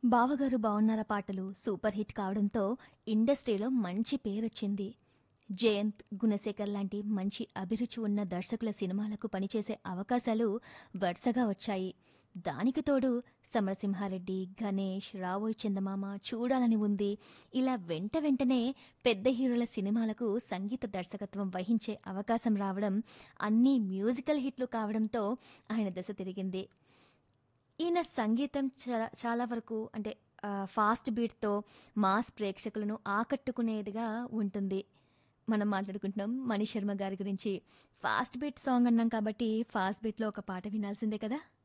బావగారు బావున్నారా పాటలు సూపర్ హిట్ కావడంతో ఇండస్ట్రీలో మంచి పేరొచ్చింది జయంత్ గుణశేఖర్ లాంటి మంచి అభిరుచి ఉన్న దర్శకుల సినిమాలకు పనిచేసే అవకాశాలు వరుసగా వచ్చాయి దానికి తోడు సమరసింహారెడ్డి గణేష్ రావోయ్ చందమామ చూడాలని ఉంది ఇలా వెంట వెంటనే పెద్ద హీరోల సినిమాలకు సంగీత దర్శకత్వం వహించే అవకాశం రావడం అన్నీ మ్యూజికల్ హిట్లు కావడంతో ఆయన దశ తిరిగింది ఈయన సంగీతం చా- చాలా వరకు అంటే ఆ, ఫాస్ట్ బీట్తో మాస్ ప్రేక్షకులను ఆకట్టుకునేదిగా ఉంటుంది మనం మాట్లాడుకుంటున్నాం మణి శర్మ గారి గురించి ఫాస్ట్ బీట్ సాంగ్ అన్నాం కాబట్టి ఫాస్ట్ బీట్లో ఒక పాట వినాల్సిందే కదా